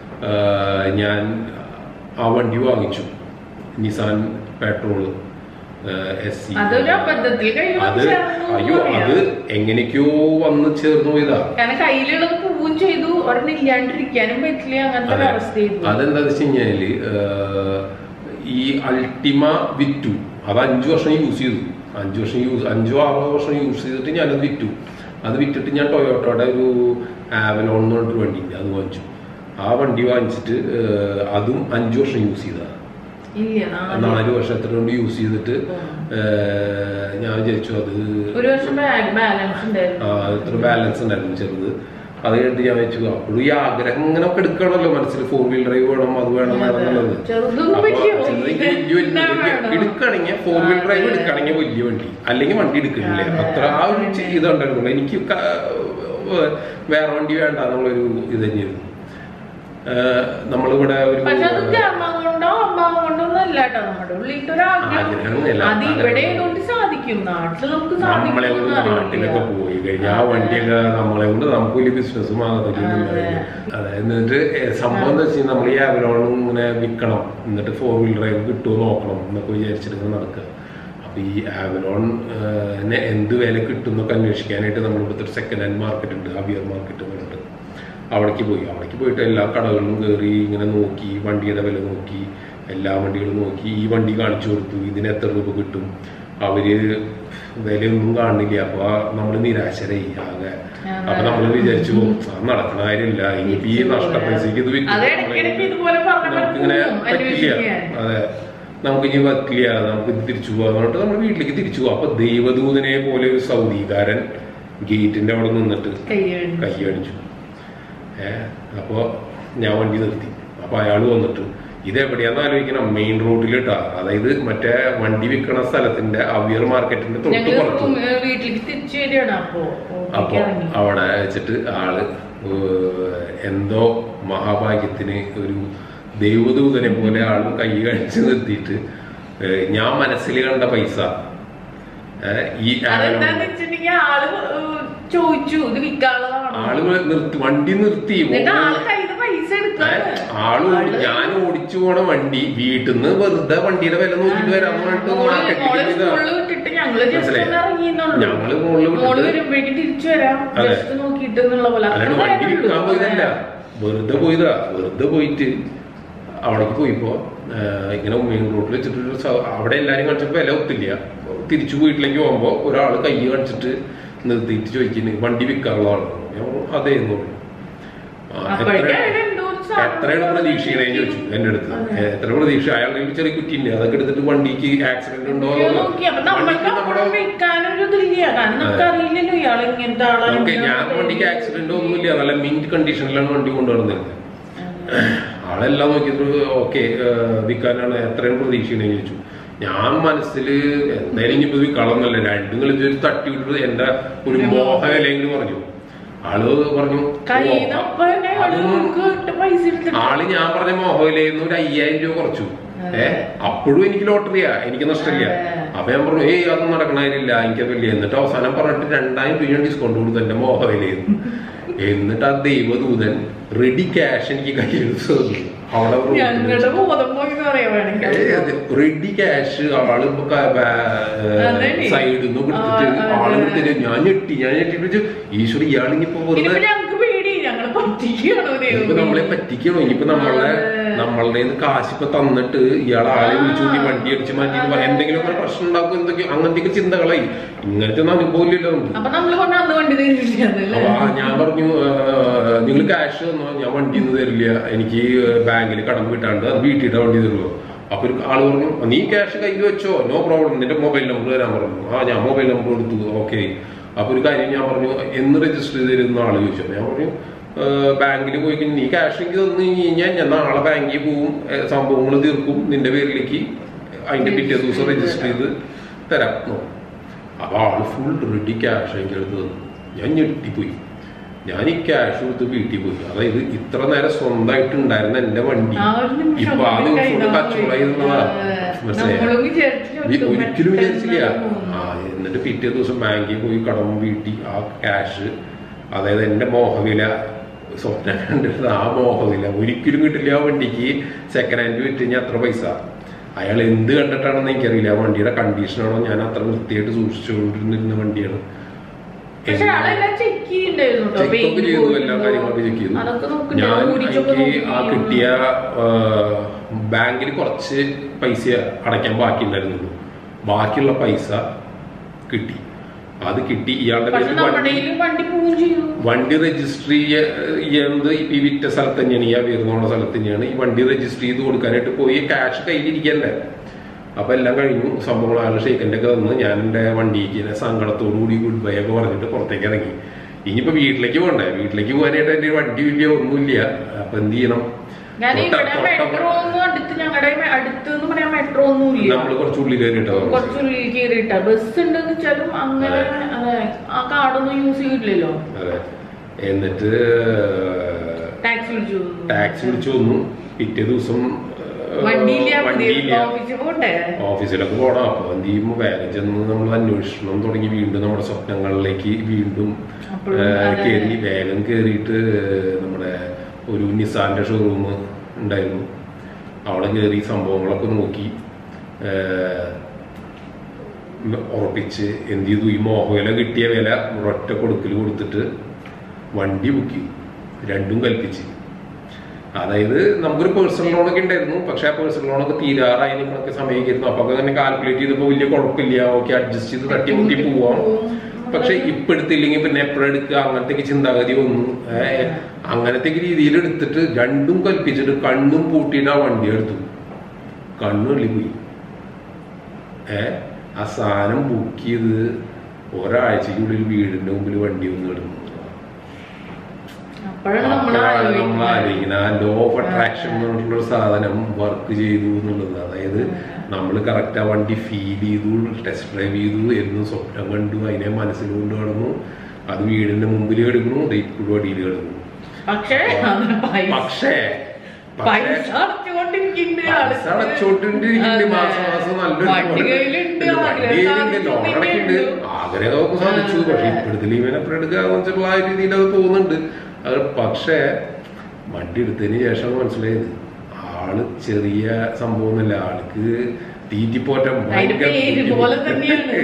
[SPEAKER 1] ഞാൻ ആ വണ്ടി വാങ്ങിച്ചു നിസാൻ പെട്രോള് എസ് സി
[SPEAKER 2] അതൊരു അബദ്ധത്തിൽ കയ്യിൽ
[SPEAKER 1] അത്
[SPEAKER 2] വന്ന് ചേർന്നു
[SPEAKER 1] അയ്യോ
[SPEAKER 2] എന്ന്
[SPEAKER 1] അത്
[SPEAKER 2] പറയാം.
[SPEAKER 1] എങ്ങനെയൊക്കെയോ വന്ന് ചേർന്നു പോയതാ
[SPEAKER 2] കാരണം കയ്യിലുള്ളത് പോവുകയും ചെയ്തു ഒരെണ്ണം ഇല്ലാണ്ടിരിക്കാനും പറ്റില്ല അങ്ങനത്തെ ഒരു
[SPEAKER 1] അതെ.
[SPEAKER 2] അവസ്ഥ ചെയ്തു
[SPEAKER 1] അതെന്താന്ന് വെച്ച് കഴിഞ്ഞാല് ഏഹ്, ഈ അൾട്ടിമ വിറ്റു അത് അഞ്ചു വർഷം യൂസ് ചെയ്തു അഞ്ചു വർഷം യൂസ് അഞ്ചോ ആറോ വർഷം യൂസ് ചെയ്തിട്ട് ഞാനത് വിറ്റു അത് വിറ്റിട്ട് ഞാൻ ടൊയോട്ടോയുടെ ഒരു ആവലോൺ എന്ന് പറഞ്ഞിട്ട് വണ്ടി ഉണ്ട് അത് വാങ്ങിച്ചു ആ വണ്ടി വാങ്ങിച്ചിട്ട് ഏഹ്, അതും അഞ്ചു വർഷം യൂസ് ചെയ്തതാണ്
[SPEAKER 2] ഇല്ല നാല്.
[SPEAKER 1] നാല് വർഷത്തിന് കൊണ്ട് യൂസ് ചെയ്തിട്ട് ഏഹ്, ഞാൻ വിചാരിച്ചു അത്
[SPEAKER 2] ഒരു വർഷം ബാലൻസ് ഉണ്ടായിരുന്നു
[SPEAKER 1] ആ, ഇത്ര ബാലൻസ് ഉണ്ടായിരുന്നു ചെറുത് അത് കഴിഞ്ഞിട്ട് ഞാൻ വെച്ചു അപ്പോഴും ഈ ആഗ്രഹം ഇങ്ങനെ ഒക്കെ എടുക്കണമല്ലോ മനസ്സിൽ ഫോർ വീൽ ഡ്രൈവ് വേണം അത് വേണം
[SPEAKER 2] അതെ.
[SPEAKER 1] എന്നുള്ളത്
[SPEAKER 2] ചെറുതൊന്നും
[SPEAKER 1] അപ്പൊ
[SPEAKER 2] പറ്റിയോ?
[SPEAKER 1] ചെറുതെങ്കിൽ വലിയ വലിയ
[SPEAKER 2] ഇതെല്ലാം
[SPEAKER 1] വലിയ
[SPEAKER 2] വേണം.
[SPEAKER 1] എടുക്കുകയാണെങ്കിൽ ഫോർ വീൽ ഡ്രൈവ്
[SPEAKER 2] അതെ.
[SPEAKER 1] എടുക്കുകയാണെങ്കിൽ വലിയ വണ്ടി അല്ലെങ്കിൽ വണ്ടി എടുക്കണില്ല
[SPEAKER 2] അതെ.
[SPEAKER 1] അത്ര ആ ഒരു ചി- ഇതുണ്ടായിരുന്നു എനിക്ക് ക- വേറെ വണ്ടി വേണ്ട എന്നുള്ളൊരു ഇത് തന്നെയായിരുന്നു ഏഹ്, നമ്മളിവിടെ ഒരു
[SPEAKER 2] പക്ഷെ അത് ജന്മം കൊണ്ടോ അമ്മാവം കൊണ്ടോ ഒന്നും അല്ല കേട്ടോ നമ്മുടെ ഉള്ളിലത്തെ ഒരു ആഗ്രഹം
[SPEAKER 1] ആഗ്രഹമൊന്നുമില്ല.
[SPEAKER 2] അത് ഇവിടെ
[SPEAKER 1] ആഗ്രഹം.
[SPEAKER 2] കൊണ്ട് സാധിക്കും നാട്ടിൽ നമുക്ക്
[SPEAKER 1] നമ്മളെ കൊണ്ട്
[SPEAKER 2] സാധിക്കും
[SPEAKER 1] നാട്ടിലൊക്കെ പോയി കഴിഞ്ഞാൽ ആ വണ്ടിയൊക്കെ നമ്മളെ കൊണ്ട് നമുക്ക് വലിയ ബിസിനസ്സും
[SPEAKER 2] അതെ.
[SPEAKER 1] അതെ എന്നിട്ട് ഏ, സംഭവം എന്താ വെച്ചാൽ നമ്മൾ ഈ ആവലോൺ ഇങ്ങനെ വിൽക്കണം എന്നിട്ട് ഫോർ വീൽ ഡ്രൈവ് കിട്ടുമോ നോക്കണം എന്നൊക്കെ വിചാരിച്ചിട്ട് ഇങ്ങനെ നടക്കുക അപ്പൊ ഈ ആവലോൺ നെ എന്ത് വില കിട്ടും എന്നൊക്കെ അന്വേഷിക്കാനായിട്ട് നമ്മൾ ഇവിടുത്തെ ഒരു സെക്കൻഡ് ഹാൻഡ് മാർക്കറ്റ് ഉണ്ട് അബിയർ മാർക്കറ്റ് എന്ന് പറഞ്ഞിട്ട് അവിടേക്ക് പോയി അവിടേക്ക് പോയിട്ട് എല്ലാ കടകളിലും കയറി ഇങ്ങനെ നോക്കി വണ്ടിയുടെ വില നോക്കി എല്ലാ വണ്ടികളും നോക്കി ഈ വണ്ടി കാണിച്ചു കൊടുത്തു ഇതിന് എത്ര രൂപ കിട്ടും അവര് വിലയൊന്നും കാണില്ല അപ്പൊ നമ്മൾ നിരാശരായി ആകെ അപ്പൊ നമ്മൾ വിചാരിച്ചു അത് നടക്കണ കാര്യമില്ല ഇനിയിപ്പോ ഈ നഷ്ട പൈസക്ക് ഇത് വിൽക്കും
[SPEAKER 2] അത് ഇടയ്ക്കിടയ്ക്ക് ഇതുപോലെ പറഞ്ഞ
[SPEAKER 1] നമുക്കിങ്ങനെ
[SPEAKER 2] പോവും
[SPEAKER 1] പറ്റില്ല
[SPEAKER 2] അന്വേഷിക്കാൻ.
[SPEAKER 1] അതെ നമുക്ക് ഇനി പറ്റില്ല നമുക്ക് ഇത് തിരിച്ചു പോകാൻ പറഞ്ഞിട്ട് നമ്മൾ വീട്ടിലേക്ക് തിരിച്ചു പോകാം അപ്പൊ ദൈവദൂതനെ പോലെ ഒരു സൗദിക്കാരൻ ഗേറ്റിന്റെ അവിടെ നിന്നിട്ട്
[SPEAKER 2] കൈയ്യടി.
[SPEAKER 1] കൈയടിച്ചു ഏ അപ്പോ ഞാൻ വണ്ടി നിർത്തി അപ്പൊ അയാൾ വന്നിട്ട് ഇതെവിടെയാന്ന് ആലോചിക്കണം മെയിൻ റോഡിലിട്ടാ അതായത് മറ്റേ വണ്ടി വിൽക്കണ സ്ഥലത്തിന്റെ അവിയർ മാർക്കറ്റിന്റെ തൊട്ട്
[SPEAKER 2] ഞങ്ങള്
[SPEAKER 1] പുറത്തു
[SPEAKER 2] റൂമ് വീട്ടിലേക്ക് തിരിച്ചു വരികയാണ് അപ്പോ
[SPEAKER 1] അപ്പൊ
[SPEAKER 2] ഓഫീസിൽ ഇറങ്ങി.
[SPEAKER 1] അവിടെ വെച്ചിട്ട് ആള് ഏഹ് എന്തോ മഹാഭാഗ്യത്തിന് ഒരു ദൈവദൂതനെ പോലെ ആള് കൈ കഴിച്ച് നിർത്തിയിട്ട് ഏഹ് ഞാൻ മനസ്സിൽ കണ്ട പൈസ ഏഹ് ഈ
[SPEAKER 2] അതെന്താന്ന്
[SPEAKER 1] ആവലോൺ
[SPEAKER 2] വെച്ചിട്ടുണ്ടെങ്കിൽ ആള് ഏഹ് ചോദിച്ചു ഇത് വിൽക്കാനുള്ളതാണോ
[SPEAKER 1] ആള് നിർത്തി വണ്ടി നിർത്തി
[SPEAKER 2] എന്നിട്ട് ആള് കയ്യിൽ പൈസ എടുക്കാണ്
[SPEAKER 1] ആള് ഓടി ഞാൻ ഓടിച്ചു പോണ വണ്ടി വീട്ടിൽ നിന്ന് വെറുതെ വണ്ടിയുടെ വില നോക്കിട്ട് വരാന്ന് പറഞ്ഞിട്ട്
[SPEAKER 2] മോള് മോള്
[SPEAKER 1] മാർക്കറ്റിൽ
[SPEAKER 2] സ്കൂളിൽ വിട്ടിട്ട് ഞങ്ങള് ജസ്റ്റ്
[SPEAKER 1] മനസ്സിലായി.
[SPEAKER 2] ഒന്ന് ഇറങ്ങിയെന്നുള്ളൂ
[SPEAKER 1] ഞങ്ങള് മോളില്
[SPEAKER 2] മോള്
[SPEAKER 1] വിട്ടിട്ട്
[SPEAKER 2] വരുമ്പോഴേക്കും തിരിച്ചു വരാം
[SPEAKER 1] അതെ.
[SPEAKER 2] ജസ്റ്റ് നോക്കിയിട്ട് എന്നുള്ള പോലെ അത്ര
[SPEAKER 1] അല്ലാണ്ട് വണ്ടി
[SPEAKER 2] നേരമേ
[SPEAKER 1] വിൽക്കാൻ
[SPEAKER 2] ഉള്ളൂ.
[SPEAKER 1] പോയതല്ല വെറുതെ പോയതാ വെറുതെ പോയിട്ട് അവിടേക്ക് പോയിപ്പോ ആ, ഇങ്ങനെ മെയിൻ റോഡിൽ വെച്ചിട്ട് ഒരു സ- അവിടെ എല്ലാരും കാണിച്ചപ്പോ വില ഒത്തില്ല തിരിച്ചു വീട്ടിലേക്ക് പോകുമ്പോ ഒരാൾ കൈ കാണിച്ചിട്ട് നിർത്തിയിട്ട് ചോദിക്കുന്നു വണ്ടി വിൽക്കാനുള്ള ആളാണ് ഞാൻ പറഞ്ഞു, അതെ എന്ന് പറഞ്ഞു ആ,
[SPEAKER 2] അപ്പോഴേക്കും
[SPEAKER 1] എത്ര-
[SPEAKER 2] അതിന് എന്തോ ഒരു സാധനം
[SPEAKER 1] എത്രയാണ് പ്രതീക്ഷിക്കണേ ചോദിച്ചു എന്റെ അടുത്ത്
[SPEAKER 2] അതെ.
[SPEAKER 1] എത്ര പ്രതീക്ഷ അയാളുടെ കയ്യിൽ ചെറിയ കുറ്റിയുണ്ട് അതൊക്കെ എടുത്തിട്ട് വണ്ടിക്ക് ആക്സിഡന്റ് ഉണ്ടോ
[SPEAKER 2] ഇയ്യോ, നോക്കി അപ്പൊ നമ്മൾക്ക്
[SPEAKER 1] വണ്ടിക്ക്
[SPEAKER 2] അപ്പുറം
[SPEAKER 1] നമ്മുടെ
[SPEAKER 2] വിൽക്കാനൊരു ഇതില്ല കാരണം നമുക്ക് അറിയില്ലല്ലോ ഇയാൾ ഇങ്ങനത്തെ ആളാണ്
[SPEAKER 1] നമുക്ക് ഞാൻ വണ്ടിക്ക് ആക്സിഡന്റ് ഒന്നുമില്ല നല്ല മിന്റ് കണ്ടീഷനിലാണ് വണ്ടി കൊണ്ടുവരുന്നത് ആളെല്ലാം നോക്കിയിട്ട് ഓക്കെ വിൽക്കാനാണ് എത്രയും പ്രതീക്ഷിക്കണേ ചോദിച്ചു ഞാൻ മനസ്സിൽ എന്തായാലും ഇനിയിപ്പോ ഇത് വിൽക്കാളൊന്നല്ല രണ്ടും കളിച്ച് ഒരു തട്ടി വിട്ടിട്ട് എന്റെ ഒരു മോഹ വിലയെങ്കിലും പറഞ്ഞു ആള് പറഞ്ഞു
[SPEAKER 2] കയ്യിൽ
[SPEAKER 1] "ഓ,
[SPEAKER 2] അപ്പൊ തന്നെ
[SPEAKER 1] അതൊന്നും
[SPEAKER 2] നമുക്ക് ഇട്ട് പൈസ എടുത്തിട്ട്
[SPEAKER 1] ആള് ഞാൻ പറഞ്ഞ മോഹവിലയിൽ ഒരു അയ്യായിരം രൂപ കുറച്ചു ഏ അപ്പോഴും എനിക്ക് ലോട്ടറിയാ എനിക്ക് നഷ്ടമില്ല
[SPEAKER 2] അതെ.
[SPEAKER 1] അപ്പൊ ഞാൻ പറഞ്ഞു ഏയ് അതൊന്നും നടക്കണില്ല എനിക്ക് വലിയ എന്നിട്ട് അവസാനം പറഞ്ഞിട്ട് രണ്ടായിരം രൂപ ഞാൻ ഡിസ്കൗണ്ട് കൊടുത്തു എന്റെ മോഹവിലയിൽ എന്നിട്ട് ആ ദൈവദൂതൻ റെഡി ക്യാഷ് എനിക്ക് കയ്യിൽ തന്നു അവിടെ
[SPEAKER 2] ഞങ്ങളുടെ ബോധം പോയി എന്ന് പറയാ വേണമെങ്കിൽ
[SPEAKER 1] റെഡി ക്യാഷ് ആള്
[SPEAKER 2] അതെ.
[SPEAKER 1] സൈഡിൽ നിന്ന് കൊടുത്തിട്ട്
[SPEAKER 2] ആ, ആ,
[SPEAKER 1] ആള്
[SPEAKER 2] ആ.
[SPEAKER 1] കൊടുത്തിട്ട് ഞാൻ ഞെട്ടി ഞാൻ ഞെട്ടിട്ട് ഈശ്വര ഇയാളിങ്ങിപ്പോ വെറുതെ
[SPEAKER 2] ഇനിയിപ്പോ ഞങ്ങൾക്ക് പേടി ഞങ്ങള് പറ്റിക്കുകയാണോ
[SPEAKER 1] ഇനിയിപ്പോ നമ്മളെ പറ്റിക്കണോ ഇനിയിപ്പോ നമ്മളെ
[SPEAKER 2] അതെ.
[SPEAKER 1] നമ്മളുടെ കയ്യിന്ന് കാശ് ഇപ്പൊ തന്നിട്ട് ഇയാൾ ആളെ വിളിച്ചു കൂട്ടി വണ്ടി അടിച്ച് മാറ്റി എന്ന് പറയാം. എന്തെങ്കിലും ഒക്കെ പ്രശ്നം ഉണ്ടാക്കും എന്തൊക്കെയോ അങ്ങനത്തെ ചിന്തകളായി ഇങ്ങനത്തെ ഒന്നും അനുഭവം ഇല്ലല്ലോ നമുക്ക്
[SPEAKER 2] അപ്പൊ നമ്മള് കൊണ്ട് അന്ന് വണ്ടി തരുന്നില്ല
[SPEAKER 1] അപ്പൊ ആ ഞാൻ പറഞ്ഞു നിങ്ങൾ ക്യാഷ് തന്നോ ഞാൻ വണ്ടി ഒന്നും തരില്ല എനിക്ക് ബാങ്കിൽ കടം കിട്ടാണ്ട് അത് വീട്ടിയുടെ വണ്ടി തരുള്ളൂ അപ്പൊ ഒരു ആള് പറഞ്ഞു നീ ക്യാഷ് കയ്യിൽ വെച്ചോ നോ പ്രോബ്ലം നിന്റെ മൊബൈൽ നമ്പർ തരാൻ പറഞ്ഞു ആ ഞാൻ മൊബൈൽ നമ്പർ കൊടുത്തു ഓക്കെ അപ്പൊ ഒരു കാര്യം ഞാൻ പറഞ്ഞു എന്ന് രജിസ്റ്റർ ചെയ്തിരുന്ന ആള് ചോദിച്ചു അപ്പൊ ഞാൻ പറഞ്ഞു ബാങ്കിൽ പോയി കഴിഞ്ഞ് നീ ക്യാഷ് എനിക്ക് തന്നു കഴിഞ്ഞാൽ ഞാൻ നാളെ ബാങ്കിൽ പോവും സംഭവങ്ങൾ തീർക്കും നിന്റെ പേരിലേക്ക് അതിന്റെ പിറ്റേ ദിവസം രജിസ്റ്റർ ചെയ്ത് തരാം എന്ന് പറഞ്ഞു. അപ്പൊ ആള് ഫുൾ റെഡി ക്യാഷ് എനിക്ക് എടുത്ത് തന്നു ഞാൻ ഞെട്ടിപ്പോയി ഞാൻ ഈ ക്യാഷ് കൊടുത്ത് വീട്ടിൽ പോയി അതായത് ഇത്ര നേരം സ്വന്തമായിട്ട് ഉണ്ടായിരുന്ന എന്റെ വണ്ടി
[SPEAKER 2] ആ ഒരു നിമിഷം
[SPEAKER 1] ഇപ്പൊ ആ
[SPEAKER 2] കൊണ്ട്
[SPEAKER 1] നിമിഷം കൊണ്ട്
[SPEAKER 2] കഴിഞ്ഞാൽ
[SPEAKER 1] കച്ചവടമായിരുന്നതാ
[SPEAKER 2] ഏഹ്
[SPEAKER 1] മനസ്സിലായോ
[SPEAKER 2] നമ്മളും വിചാരിച്ചില്ല
[SPEAKER 1] ഒരി-
[SPEAKER 2] ഒട്ടും
[SPEAKER 1] ഒരിക്കലും വിചാരിച്ചില്ല
[SPEAKER 2] പെട്ടെന്ന്
[SPEAKER 1] ആ എന്നിട്ട് പിറ്റേ ദിവസം ബാങ്കിൽ പോയി കടം വീട്ടി ആ ക്യാഷ് അതായത് എന്റെ മോഹവില സ്വപ്നം കണ്ടിട്ട് ആ മോഹവില ഒരിക്കലും കിട്ടില്ല ആ വണ്ടിക്ക് സെക്കൻഡ് ഹാൻഡ് വിറ്റ് കഴിഞ്ഞാൽ അത്ര പൈസ അയാൾ എന്ത് കണ്ടിട്ടാണെന്ന് എനിക്കറിയില്ല ആ വണ്ടിയുടെ കണ്ടീഷനാണോ ഞാൻ അത്ര വൃത്തിയായിട്ട് സൂക്ഷിച്ചുകൊണ്ടിരുന്നിരുന്ന വണ്ടിയാണ്
[SPEAKER 2] പക്ഷെ ആളെല്ലാം ചെക്ക് ചെയ്യുന്നുണ്ടായിരുന്നു കേട്ടോ.
[SPEAKER 1] ചെക്ക് ഒക്കെ
[SPEAKER 2] paint
[SPEAKER 1] ചെയ്തു
[SPEAKER 2] പോയിട്ടുണ്ടോ?
[SPEAKER 1] എല്ലാ കാര്യങ്ങളൊക്കെ ചെക്ക് ചെയ്തു
[SPEAKER 2] അതൊക്കെ നോക്കും
[SPEAKER 1] ഞാൻ
[SPEAKER 2] ഊരിച്ചൊക്കെ
[SPEAKER 1] എനിക്ക് ആ
[SPEAKER 2] നോക്കി.
[SPEAKER 1] കിട്ടിയ ബാങ്കിൽ കുറച്ച് പൈസ അടയ്ക്കാൻ ബാക്കിയുണ്ടായിരുന്നുള്ളൂ ബാക്കിയുള്ള പൈസ കിട്ടി അത് കിട്ടി ഇയാളുടെ
[SPEAKER 2] പക്ഷെ
[SPEAKER 1] പേരിൽ
[SPEAKER 2] നമ്മുടെ
[SPEAKER 1] വണ്ടി
[SPEAKER 2] കയ്യില് വണ്ടി പോവുകയും ചെയ്തു
[SPEAKER 1] വണ്ടി രജിസ്റ്റർ ചെയ്യുന്നത് ഈ വിറ്റ സ്ഥലത്ത് തന്നെയാണ് ഈ ആ വീർന്നുള്ള സ്ഥലത്ത് തന്നെയാണ് ഈ വണ്ടി രജിസ്റ്റർ ചെയ്ത് കൊടുക്കാനായിട്ട് പോയി ക്യാഷ് കയ്യിലിരിക്കണ്ടേ അപ്പൊ എല്ലാം കഴിഞ്ഞു സംഭവങ്ങൾ ആൾ ഷെയ്ക്കൻ്റെ ഒക്കെ തന്ന് ഞാൻ എൻ്റെ വണ്ടിക്ക് ഇങ്ങനെ സങ്കടത്തോടു കൂടി ഗുഡ് ബൈ ഒക്കെ പറഞ്ഞിട്ട് പുറത്തേക്ക് ഇറങ്ങി ഇനിയിപ്പോ വീട്ടിലേക്ക് പോകണ്ടേ വീട്ടിലേക്ക് പോകാനായിട്ട് എൻ്റെ വണ്ടി ഇല്ല ഒന്നുമില്ല അപ്പൊ എന്ത് ചെയ്യണം
[SPEAKER 2] ഞാൻ
[SPEAKER 1] തൊട്ട-
[SPEAKER 2] ഇവിടെ
[SPEAKER 1] തൊട്ട-
[SPEAKER 2] മെട്രോ ഒന്നും അടുത്ത് ഞങ്ങളുടെ അടുത്ത് എന്ന് പറയാൻ മെട്രോ ഒന്നും ഇല്ല
[SPEAKER 1] നമ്മള് കുറച്ച് ഉള്ളിൽ കയറിയിട്ടോ
[SPEAKER 2] കുറച്ച് ഉള്ളിൽ കയറിയിട്ട ബസ് ഉണ്ടെന്ന് വെച്ചാലും അങ്ങനെ അതെ ആ കാർഡൊന്നും യൂസ് ചെയ്തില്ലല്ലോ
[SPEAKER 1] അതെ എന്നിട്ട്
[SPEAKER 2] ടാക്സി വിളിച്ചു
[SPEAKER 1] ടാക്സി വിളിച്ചു വന്നു പിറ്റേ ദിവസം ഏഹ്,
[SPEAKER 2] വണ്ടിയില്ല
[SPEAKER 1] വണ്ടിയില്ല
[SPEAKER 2] ഓഫീസിൽ പോട്ടെ
[SPEAKER 1] ഓഫീസിലൊക്കെ പോകണം അപ്പൊ എന്ത് ചെയ്യും വേഗം ചെന്ന് നമ്മൾ അന്വേഷണം തുടങ്ങി വീണ്ടും നമ്മുടെ സ്വപ്നങ്ങളിലേക്ക് വീണ്ടും
[SPEAKER 2] അപ്പോഴും
[SPEAKER 1] ഏഹ്,
[SPEAKER 2] അതെ.
[SPEAKER 1] കേറി വേഗം കയറിയിട്ട് നമ്മുടെ ഒരു നിസാന്റെ ഷോറൂം ഉണ്ടായിരുന്നു അവിടെ കയറി സംഭവങ്ങളൊക്കെ നോക്കി ഏഹ്, ഉം, ഉറപ്പിച്ച് എന്ത് ചെയ്തു ഈ മോഹവില കിട്ടിയ വില ഒരൊറ്റ കൊടുക്കൽ കൊടുത്തിട്ട് വണ്ടി ബുക്ക് ചെയ്തു രണ്ടും കൽപ്പിച്ച് അതായത് നമുക്കൊരു പേഴ്സണൽ ലോണൊക്കെ ഉണ്ടായിരുന്നു പക്ഷെ ആ പേഴ്സണൽ ലോണൊക്കെ തീരാറായി നിങ്ങളൊക്കെ സമയമായിരുന്നു അപ്പൊ അങ്ങനെ കാൽക്കുലേറ്റ് ചെയ്തപ്പോ വലിയ കുഴപ്പമില്ല ഓക്കെ അഡ്ജസ്റ്റ് ചെയ്ത് തട്ടി മുട്ടി പോവാം പക്ഷെ ഇപ്പൊ എടുത്തില്ലെങ്കിൽ പിന്നെ എപ്പോഴും എടുക്കുക അങ്ങനത്തെ ചിന്താഗതി വന്നു ഏഹ് അങ്ങനത്തെ രീതിയിൽ എടുത്തിട്ട് രണ്ടും കൽപ്പിച്ചിട്ട് കണ്ണും പൂട്ടിയിട്ട് ആ വണ്ടി എടുത്തു കണ്ണുള്ളി പോയി ഏ ആ സാധനം ബുക്ക് ചെയ്ത് ഒരാഴ്ചക്കുള്ളിൽ വീടിന്റെ മുമ്പിൽ വണ്ടി വന്ന് കിടന്നു
[SPEAKER 2] അപ്പോഴാണ് നമ്മൾ
[SPEAKER 1] അപ്പോഴാണ് നമ്മൾ
[SPEAKER 2] ആലോചിക്കുന്നത്
[SPEAKER 1] ആലോചിക്കുന്നത് ആ ലോ ഓഫ് അട്രാക്ഷൻ എന്ന് പറഞ്ഞിട്ടുള്ള ഒരു സാധനം വർക്ക് ചെയ്തു എന്നുള്ളത് അതായത് നമ്മൾ കറക്റ്റ് ആ വണ്ടി ഫീൽ ചെയ്തു ടെസ്റ്റ് ഡ്രൈവ് ചെയ്തു എന്നും സ്വപ്നം കണ്ടു അതിനെ മനസ്സിൽ കൊണ്ട് കിടന്നു അത് വീടിന്റെ മുമ്പിൽ കിടക്കുന്നു ഇപ്പോഴും അടിയിൽ കിടന്നു
[SPEAKER 2] പക്ഷേ അതിന് പൈസ
[SPEAKER 1] പക്ഷേ
[SPEAKER 2] പൈസ
[SPEAKER 1] പക്ഷേ
[SPEAKER 2] അടച്ചുകൊണ്ടിരിക്കുന്നുണ്ട്
[SPEAKER 1] പൈസ അടച്ചോണ്ടിരിക്കുന്നുണ്ട് മാസം മാസം നല്ലൊരു
[SPEAKER 2] വണ്ടി കയ്യിലുണ്ട്,
[SPEAKER 1] ഇല്ല, വണ്ടി കയ്യിലുണ്ട്
[SPEAKER 2] ആഗ്രഹം
[SPEAKER 1] ലോൺ അടക്കുന്നുണ്ട്
[SPEAKER 2] സാധിച്ചു.
[SPEAKER 1] ആഗ്രഹമൊക്കെ സാധിച്ചു പക്ഷെ ഇപ്പോഴത്തെ ലീവിനെ എപ്പോഴും എടുക്കാന്ന് വെച്ചിട്ടുള്ള ആ രീതിയിൽ അത് പോകുന്നുണ്ട് അത് പക്ഷേ വണ്ടി എടുത്തതിന് ശേഷം മനസ്സിലായത് ആള് ചെറിയ സംഭവമൊന്നുമില്ല ആൾക്ക് തീറ്റിപ്പോറ്റാൻ
[SPEAKER 2] അതിന്റെ പേര് പോലെ തന്നെയാണ്.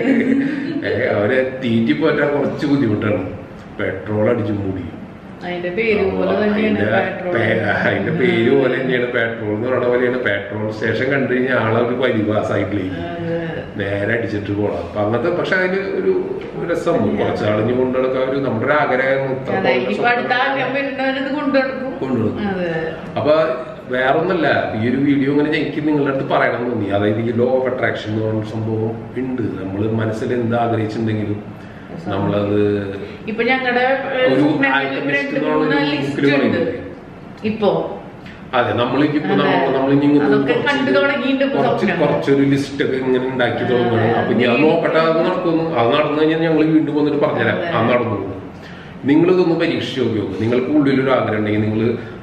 [SPEAKER 1] ഏ, അവരെ തീറ്റിപ്പോറ്റാൻ കുറച്ച് ബുദ്ധിമുട്ടാണ് പെട്രോൾ അടിച്ചു മൂടി
[SPEAKER 2] അതിന്റെ പേര് പോലെ തന്നെയാണ്
[SPEAKER 1] അതിന്റെ
[SPEAKER 2] പെട്രോൾ
[SPEAKER 1] പേ- അതിന്റെ പേര് പോലെ തന്നെയാണ് പെട്രോൾ എന്ന് പറയുന്ന പോലെയാണ് പെട്രോൾ സ്റ്റേഷൻ കണ്ടു കഴിഞ്ഞാൽ ആളെ ഒരു പരിവാ സൈഡിലേക്ക് നേരെ അടിച്ചിട്ട് പോകണം അപ്പൊ അങ്ങനത്തെ പക്ഷെ അതിന് ഒരു ഒരു രസം കുറച്ച് ആളിഞ്ഞ് കൊണ്ടു നടക്കാൻ ഒരു നമ്മുടെ ഒരു ആഗ്രഹം ഇത്ര
[SPEAKER 2] അതെ ഇനിയിപ്പോ
[SPEAKER 1] സ്വപ്നം
[SPEAKER 2] അടുത്ത ആഗ്രഹം വരുന്നവരത് കൊണ്ടുനടക്കും
[SPEAKER 1] കൊണ്ടുനടക്കും.
[SPEAKER 2] അതെ
[SPEAKER 1] അപ്പൊ വേറൊന്നല്ല ഈ ഒരു വീഡിയോ ഇങ്ങനെ എനിക്ക് നിങ്ങളുടെ അടുത്ത് പറയണം എന്ന് തോന്നി അതായത് ഈ ലോ ഓഫ് അട്രാക്ഷൻ എന്ന് പറഞ്ഞ സംഭവം ഉണ്ട് നമ്മൾ മനസ്സിൽ എന്ത് ആഗ്രഹിച്ചിട്ടുണ്ടെങ്കിലും നമ്മളത്
[SPEAKER 2] ഇപ്പൊ ഞങ്ങളുടെ
[SPEAKER 1] ഒരു
[SPEAKER 2] സ്വപ്നങ്ങളിൽ
[SPEAKER 1] alchemist
[SPEAKER 2] രണ്ട്
[SPEAKER 1] എന്ന്
[SPEAKER 2] മൂന്ന്
[SPEAKER 1] പറഞ്ഞ
[SPEAKER 2] ലിസ്റ്റ്
[SPEAKER 1] book ല്
[SPEAKER 2] ഉണ്ട്
[SPEAKER 1] പറയുന്നത്.
[SPEAKER 2] ഇപ്പൊ
[SPEAKER 1] അതെ നമ്മളിപ്പോ
[SPEAKER 2] അതെ.
[SPEAKER 1] നമ്മളിനി
[SPEAKER 2] അതൊക്കെ കണ്ടു തുടങ്ങിയിട്ടുണ്ട് ഇപ്പൊ
[SPEAKER 1] കുറച്ച്
[SPEAKER 2] സ്വപ്നം.
[SPEAKER 1] കുറച്ചൊരു ലിസ്റ്റ് ഒക്കെ ഇങ്ങനെ ഉണ്ടാക്കി തുടങ്ങണം അപ്പൊ ഞാൻ
[SPEAKER 2] നീ-
[SPEAKER 1] നോക്കട്ടെ അത് നടക്കുന്നു അത് നടന്നു കഴിഞ്ഞാൽ ഞങ്ങൾ വീണ്ടും വന്നിട്ട് പറഞ്ഞുതരാം
[SPEAKER 2] അതെ.
[SPEAKER 1] അത് നടന്നു നിങ്ങൾ ഇതൊന്ന് പരീക്ഷിച്ച് നോക്കി നോക്കും നിങ്ങൾക്ക് ഉള്ളിലൊരു ആഗ്രഹം ഉണ്ടെങ്കിൽ നിങ്ങൾ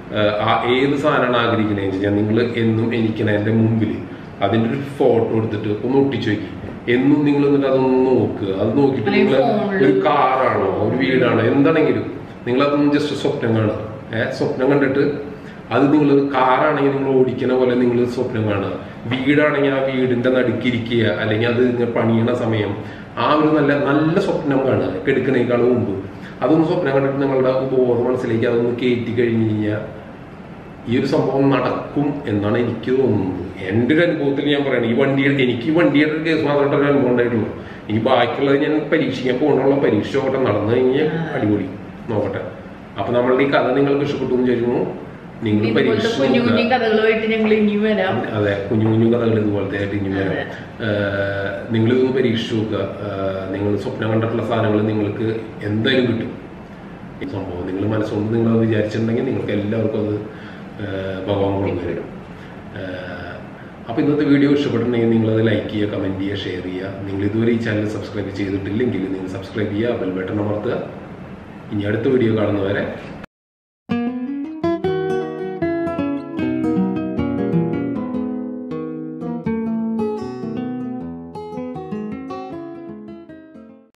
[SPEAKER 1] ആ ഏത് സാധനമാണ് ആഗ്രഹിക്കണതെന്ന് വെച്ചാൽ നിങ്ങൾ എന്നും എനിക്കണ എൻ്റെ മുമ്പിൽ അതിന്റെ ഒരു ഫോട്ടോ എടുത്തിട്ട് ഒന്ന് ഒട്ടിച്ചു നോക്കി എന്നും നിങ്ങൾ എന്നിട്ട് അതൊന്ന് നോക്കുക അത് നോക്കിയിട്ട്
[SPEAKER 2] അല്ലെങ്കിൽ
[SPEAKER 1] നിങ്ങൾ
[SPEAKER 2] ഫോണില്
[SPEAKER 1] ഒരു കാറാണോ ഒരു വീടാണോ എന്താണെങ്കിലും നിങ്ങൾ അതൊന്ന് ജസ്റ്റ് സ്വപ്നം കാണുക ഏഹ് സ്വപ്നം കണ്ടിട്ട് അത് നിങ്ങൾ കാറാണെങ്കിൽ നിങ്ങൾ ഓടിക്കണ പോലെ നിങ്ങൾ സ്വപ്നം കാണുക വീടാണെങ്കിൽ ആ വീടിന്റെ നടുക്കിരിക്കുക അല്ലെങ്കിൽ അത് ഇങ്ങനെ പണിയണ സമയം ആ ഒരു നല്ല നല്ല സ്വപ്നം കാണുക കെടുക്കണേക്കാൾ മുമ്പ് അതൊന്ന് സ്വപ്നം കണ്ടിട്ട് നിങ്ങളുടെ ബോധ മനസ്സിലേക്ക് അതൊന്ന് കയറ്റി കഴിഞ്ഞ് കഴിഞ്ഞാൽ ഈ ഒരു സംഭവം നടക്കും എന്നാണ് എനിക്ക് തോന്നുന്നത് എൻ്റെ ഒരു അനുഭവത്തിൽ ഞാൻ പറയണം ഈ വണ്ടിയുടെ എനിക്ക് ഈ വണ്ടിയുടെ ഒരു കേസ് മാത്രമായിട്ട് ഒരു അനുഭവം ഉണ്ടായിട്ടുള്ളൂ ഇനി ബാക്കിയുള്ളത് ഞാൻ പരീക്ഷിക്കാൻ പോകണുള്ള പരീക്ഷ നോക്കട്ടെ നടന്നു കഴിഞ്ഞാൽ അടിപൊളി നോക്കട്ടെ അപ്പൊ നമ്മളുടെ ഈ കഥ നിങ്ങൾക്ക് ഇഷ്ടപ്പെട്ടു എന്ന് വിചാരിക്കുന്നു നിങ്ങൾ
[SPEAKER 2] ഇതുപോലത്തെ
[SPEAKER 1] പരീക്ഷിച്ച്
[SPEAKER 2] കുഞ്ഞു
[SPEAKER 1] നോക്കുക.
[SPEAKER 2] കുഞ്ഞു കഥകളുമായിട്ട് ഞങ്ങൾ ഇനിയും വരാം
[SPEAKER 1] അതെ കുഞ്ഞു കുഞ്ഞു കഥകൾ ഇതുപോലത്തെ ആയിട്ട് ഇനി വരാം നിങ്ങൾ ഇതൊന്ന് പരീക്ഷിച്ചു നോക്കുക നിങ്ങൾ സ്വപ്നം കണ്ടിട്ടുള്ള സാധനങ്ങൾ നിങ്ങൾക്ക് എന്തായാലും കിട്ടും ഈ സംഭവം നിങ്ങൾ മനസ്സുകൊണ്ട് നിങ്ങൾ അത് വിചാരിച്ചിട്ടുണ്ടെങ്കിൽ നിങ്ങൾക്ക് എല്ലാവർക്കും അത് ഏഹ്, ഭഗവാൻ കൊണ്ടു തരും അപ്പോൾ ഇന്നത്തെ വീഡിയോ ഇഷ്ടപ്പെട്ടിട്ടുണ്ടെങ്കിൽ നിങ്ങളത് ലൈക്ക് ചെയ്യുക കമൻറ്റ് ചെയ്യുക ഷെയർ ചെയ്യുക നിങ്ങൾ ഇതുവരെ ഈ ചാനൽ സബ്സ്ക്രൈബ് ചെയ്തിട്ടില്ലെങ്കിൽ നിങ്ങൾ സബ്സ്ക്രൈബ് ചെയ്യുക ബെൽ ബട്ടൺ അമർത്തുക ഇനി അടുത്ത വീഡിയോ കാണുന്നവരെ